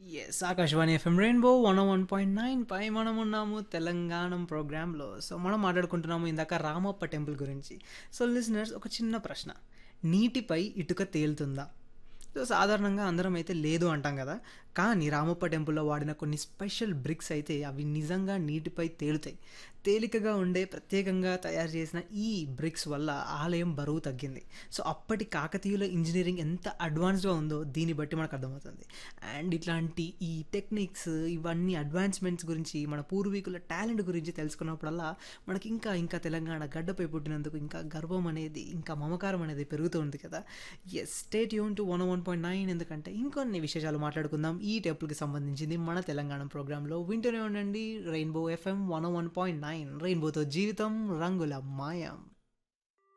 yes Akashvani FM rainbow one one point nine పై మనం ఉన్నాము తెలంగాణ ప్రోగ్రాంలో సో మనం మాట్లాడుకుంటున్నాము ఇందాక రామప్ప టెంపుల్ గురించి సో లిజనర్స్ ఒక చిన్న ప్రశ్న నీటిపై ఇటుక తేలుతుందా సో సాధారణంగా అందరం అయితే లేదు అంటాం కదా కానీ రామప్ప టెంపుల్లో వాడిన కొన్ని స్పెషల్ బ్రిక్స్ అయితే అవి నిజంగా నీటిపై తేలుతాయి తేలికగా ఉండే ప్రత్యేకంగా తయారు చేసిన ఈ బ్రిక్స్ వల్ల ఆలయం బరువు తగ్గింది సో అప్పటి కాకతీయుల ఇంజనీరింగ్ ఎంత అడ్వాన్స్గా ఉందో దీన్ని బట్టి మనకు అర్థమవుతుంది అండ్ ఇట్లాంటి ఈ టెక్నిక్స్ ఇవన్నీ అడ్వాన్స్మెంట్స్ గురించి మన పూర్వీకుల టాలెంట్ గురించి తెలుసుకున్నప్పుడల్లా మనకి ఇంకా ఇంకా తెలంగాణ గడ్డపై పుట్టినందుకు ఇంకా గర్వం అనేది ఇంకా మమకారం అనేది పెరుగుతూ ఉంది కదా ఎస్ స్టేట్ యూన్ to one one point nine ఎందుకంటే ఇంకొన్ని విశేషాలు మాట్లాడుకుందాం ఈ టెంపుల్కి సంబంధించింది మన తెలంగాణ ప్రోగ్రాంలో వింటూనే ఉండండి rainbow FM one one point nine రెయిన్బోతో జీవితం రంగుల మాయం